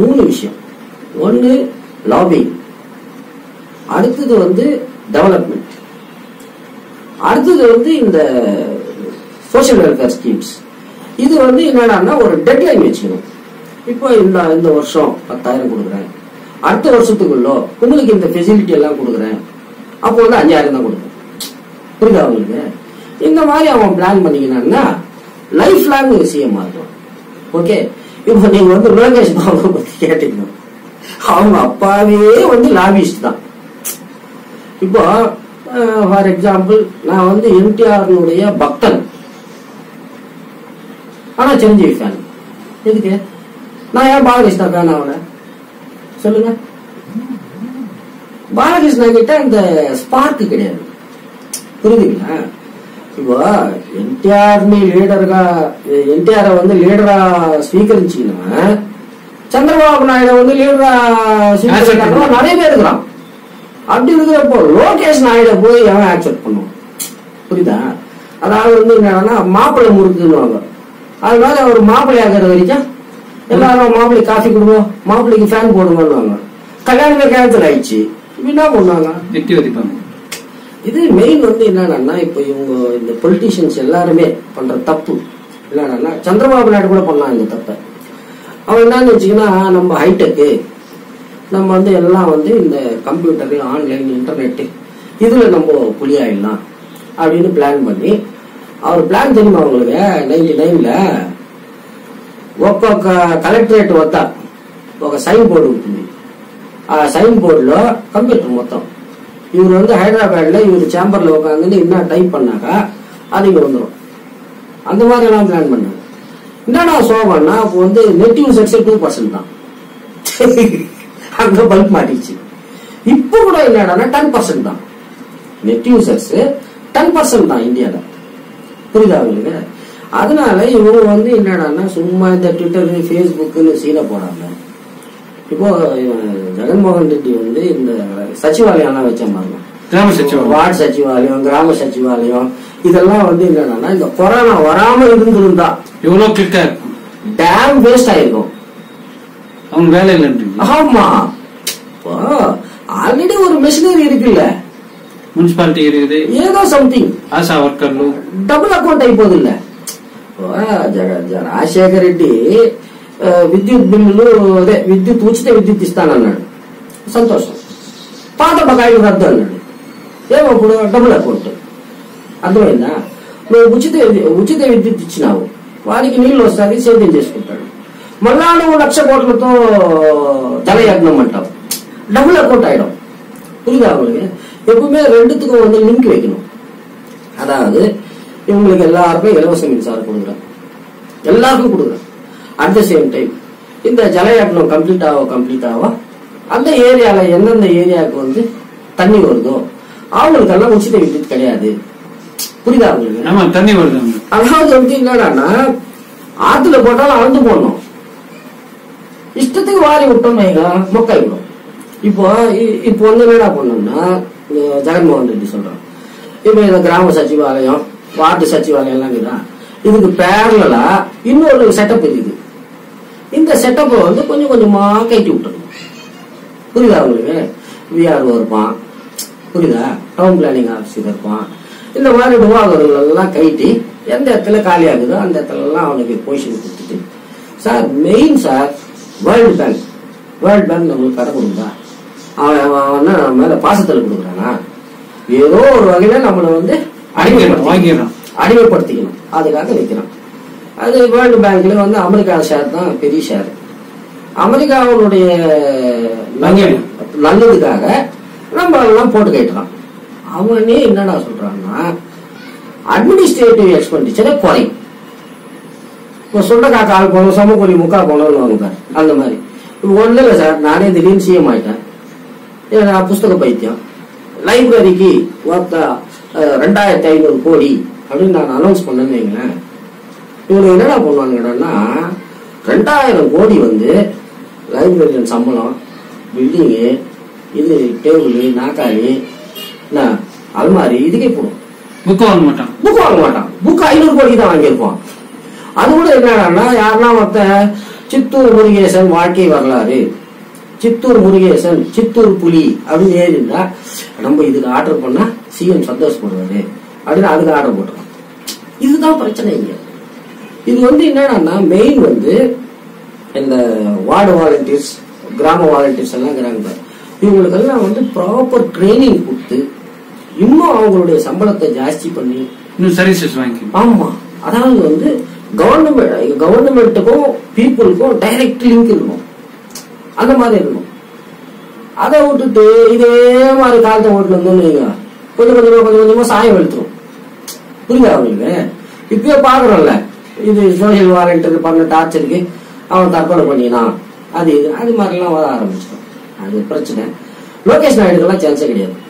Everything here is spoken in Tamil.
மூணு விஷயம் ஒன்று லாபிங் அடுத்தது வந்து டெவலப்மெண்ட் அடுத்தது வந்து இந்த சோஷியல் வெல்ஃபேர் ஸ்கீம்ஸ் இது வந்து என்னடான்னா ஒரு டெட்லைன் வச்சுக்கணும் இப்போ இந்த இந்த வருஷம் பத்தாயிரம் கொடுக்குறேன் அடுத்த வருஷத்துக்குள்ள உங்களுக்கு இந்த ஃபெசிலிட்டி எல்லாம் கொடுக்குறேன் அப்போ வந்து அஞ்சாயிரம் தான் கொடுக்குறேன் புரியுதா உங்களுக்கு இந்த மாதிரி அவன் பிளான் பண்ணிக்கினான்னா லைஃப் லாங் சிஎம் ஆகும் ஓகே இப்போ நீங்க வந்து லோகேஷ் பாபு பத்தி கேட்டீங்க அவங்க அப்பாவே வந்து லாபிஸ்ட் தான் இப்போ ஃபார் எக்ஸாம்பிள் நான் வந்து என்டிஆர்னுடைய பக்தன் ஆனா சிரஞ்சீவி ஃபேன் எதுக்கு நான் ஏன் பாலகிருஷ்ணா ஃபேன் ஆகல சொல்லுங்க பாலகிருஷ்ணா கிட்ட இந்த ஸ்பார்க் கிடையாது புரியுதுங்களா இப்போ என்டிஆர் நீ லீடருగా ఎన్టీఆర్ வந்து లీడరా స్వీకరించిన சந்திரபாபு நாயுடு வந்து லீடரா ஸ்வீகரிக்கிறாங்க நிறைய பேர் இருக்கிறான் அப்படி இருக்கிறப்போ லோகேஷ் நாயுடு போய் எவன் ஆக்செப்ட் பண்ணுவான் புரியுதா அதாவது வந்து என்னன்னா மாப்பிள்ளை முறுக்குன்னுவாங்க அதனால அவர் மாப்பிள்ளை ஆகிற வரைக்கும் எல்லாரும் மாப்பிள்ளை காஃபி கொடுவோம் மாப்பிள்ளைக்கு ஃபேன் போடுவோம்னுவாங்க கல்யாணமே கேன்சல் ஆயிடுச்சு இப்ப என்ன பண்ணுவாங்க எட்டி வதிப்பாங்க இது மெயின் வந்து என்னன்னா இப்போ இவங்க இந்த பொலிட்டீஷியன்ஸ் எல்லாருமே பண்ற தப்பு என்னன்னா சந்திரபாபு நாயுடு கூட பண்ணான் இந்த தப்பை அவன் என்னன்னு வச்சுக்கினா நம்ம ஹைடெக்கு நம்ம வந்து எல்லாம் வந்து இந்த கம்ப்யூட்டரு ஆன்லைன் இன்டர்நெட்டு இதுல நம்ம புலியாயிடலாம் அப்படின்னு பிளான் பண்ணி அவர் பிளான் தெரியுமா அவங்களுக்கு నైన్టీ నైన్ల ఒక్కొక్క కలెక్టరేట్ వద్ద ఒక సైన్ బోర్డు ఉంటుంది ఆ సైన్ బోర్డులో కంప్యూటర్ మొత్తం இவர் வந்து ஹைதராபாத்ல இவர் சேம்பர்ல உட்காந்து என்ன டைப் பண்ணாக்கா அது இங்க வந்துடும் அந்த மாதிரி எல்லாம் பிளான் பண்ணாங்க என்னடா சோகம்னா அப்போ வந்து நெட் யூசர்ஸ் டூ பர்சன்ட் தான் அங்க பல்ப் மாட்டிச்சு இப்போ கூட என்னடான்னா டென் பர்சன்ட் தான் நெட் யூசர்ஸ் டென் பர்சன்ட் தான் இந்தியால புரியுதா உங்களுக்கு அதனால இவங்க வந்து என்னடான்னா சும்மா இந்த ட்விட்டர் ஃபேஸ்புக்குன்னு சீனை போடாம இப்போ இவன் ஜெகன்மோகன் ரெட்டி வந்து இந்த சச்சிவாலயம் எல்லாம் வச்ச மாதிரி கிராம சச்சிவாலயம் வார்டு சச்சிவாலயம் கிராம சச்சிவாலயம் இதெல்லாம் வந்து என்னன்னா இந்த கொரோனா வராம இருந்திருந்தா எவ்வளவு கிளிக்கா இருக்கும் டேம் வேஸ்ட் ஆயிருக்கும் அவங்க வேலை இல்லைன்றீங்க ஆமா இப்போ ஆல்ரெடி ஒரு மிஷினரி இருக்குல்ல முனிசிபாலிட்டி இருக்குது ஏதோ சம்திங் ఆశా వర్కర్లు డబుల్ అకౌంట్ అయిపోదు రాజశేఖర రెడ్డి ఆ, విద్యుత్ బిల్లులు అదే విద్యుత్ ఉచిత విద్యుత్ ఇస్తానన్నాడు సంతోషం పాత బకాయిలు రద్దు అన్నాడు ఏమో ఇప్పుడు డబుల్ అకౌంట్ అర్థమైందా నువ్వు ఉచిత విద్యు- ఉచిత విద్యుత్ ఇచ్చినావు వారికి నీళ్లు వస్తుంది సేద్యం చేసుకుంటాడు మళ్ళా నువ్వు లక్ష కోట్లతో జలయజ్ఞం అంటావు డబుల్ అకౌంట్ ஆயிடும் புரியுதா உங்களுக்கு எப்பவுமே ரெண்டுத்துக்கும் வந்து லிங்க் வைக்கணும் அதாவது இவங்களுக்கு எல்லாருக்கும் இலவச மின்சாரம் கொடுக்குறேன் எல்லாருக்கும் கொடுக்குறேன் அட் த சேம் டைம் இந்த ஜலயக்னம் கம்ப்ளீட் ஆக கம்ப்ளீட் ஆக அந்த ஏரியால எந்தெந்த ஏரியாவுக்கு வந்து தண்ணி வருதோ அவங்களுக்கெல்லாம் உச்சித விদ্যুৎ கிடையாது புரியுதா உங்களுக்கு ஆமா தண்ணி வருது அவங்க அதாவது வந்து என்னடான்னா ஆத்துல போட்டாலும் அளந்து போடணும் இஷ்டத்துக்கு வாரி விட்டோம் வைங்க மொக்காயிடும் இப்போ இ- இப்போ வந்து என்னடா பண்ணோம்னா இந்த ஜெகன்மோகன் ரெட்டி சொல்றான் இப்போ இந்த கிராம சச்சிவாலயம் வார்டு சச்சிவாலயம் எல்லாம் இருக்குதா இதுக்கு பேரலா இன்னொரு செட்டப் இருக்குது இந்த செட்டப்பை வந்து கொஞ்சம் கொஞ்சமா கட்டி விட்டுறணும் புரியுதா உங்களுக்கு விஆர்ஓ இருப்பான் புரியுதா டவுன் பிளானிங் ஆஃபீஸர் இருப்பான் இந்த மாதிரி நிர்வாகர்கள் எல்லாம் கைட்டி எந்த இடத்துல காலி ஆகுதோ அந்த இடத்துல எல்லாம் அவனுக்கு பொசிஷன் கொடுத்துட்டு sir main sir world bank world bank நம்மளுக்கு கடை கொடுக்குதா அவன் அவன் என்ன நம்ம மேல பாசத்தில் கொடுக்குறானா ஏதோ ஒரு வகையில நம்மளை வந்து வாங்கிடுறான், வாங்கிடுறான். அடிமைப்படுத்திக்கணும் அதுக்காக வைக்கிறான் அது வேர்ல்டு பேங்க்ல வந்து அமெரிக்கா ஷேர் தான் பெரிய ஷேர் அமெரிக்காவுடைய நல்ல- நல்லதுக்காக நம்ம எல்லாம் போட்டு கேட்டுறான் அவனே என்னடா சொல்றான்னா அட்மினிஸ்ட்ரேட்டிவ் எக்ஸ்பெண்டிச்சரை குறையும் இப்போ சுண்டக்கா கால் போனோம் சமக்கூலி முக்கா போனோம்னு வாங்க பாரு அந்த மாதிரி இப்போ ஒன்றும் இல்லை சார் நானே திடீர்னு சிஎம் ஆயிட்டேன் ஏன் நான் புஸ்தக பைத்தியம் லைப்ரரிக்கு ஒருத்த அஹ், ரெண்டாயிரத்தி ஐநூறு கோடி அப்படின்னு நான் அனௌன்ஸ் பண்ணேன்னு வைங்களேன் இவங்க என்னடா பண்ணுவாங்கன்னா ரெண்டாயிரம் கோடி வந்து லைப்ரரியன் சம்பளம் பில்டிங்கு இது டேபிள் நாக்காளி என்ன அல்மாரி இதுக்கே போடும் புக்கு வாங்க மாட்டான் புக் வாங்க மாட்டான் புக் ஐநூறு கோடி தான் வாங்கியிருப்பான் அது கூட என்னடான்னா யாருன்னா ஒருத்தன் சித்தூர் முருகேசன் வாழ்க்கை வரலாறு சித்தூர் முருகேசன் சித்தூர் புலி அப்படின்னு ஏறிந்தா நம்ம இதுக்கு ஆர்டர் பண்ணா சிஎம் சந்தோஷப்படுவாரு அப்படின்னு அதுக்கு ஆர்டர் போட்டுருவோம் இதுதான் பிரச்சனை இங்க இது வந்து என்னன்னா மெயின் வந்து இந்த வார்டு வாலண்டியர்ஸ் கிராம வாலண்டியர்ஸ் எல்லாம் இருக்கிறாங்க பாரு. இவங்களுக்கெல்லாம் வந்து ப்ராப்பர் ட்ரைனிங் கொடுத்து இன்னும் அவங்களுடைய சம்பளத்தை ஜாஸ்தி பண்ணி இன்னும் சர்வீசஸ் வாங்கிக்கணும் ஆமா அதாவது வந்து கவர்மெண்ட் கவர்மெண்ட்டுக்கும் பீப்புளுக்கும் டைரக்ட் லிங்க் இருக்கும் அந்த மாதிரி இருக்கும் அதை விட்டுட்டு இதே மாதிரி காலத்தை ஓட்டு வந்தோம்னு வைங்க கொஞ்சம் கொஞ்சமா கொஞ்சம் கொஞ்சமா சாயம் வெளுத்துரும் புரியுதா அவங்களுக்கு இப்பயே பாக்குறோம்ல இது சோசியல் வாலண்டியர் பண்ண டார்ச்சருக்கு அவன் தற்கொலை பண்ணினான் அது இது அது மாதிரிலாம் வர ஆரம்பிச்சிடும் அது பிரச்சனை லோகேஷ் நாயுடுக்கெல்லாம் சான்ஸே கிடையாது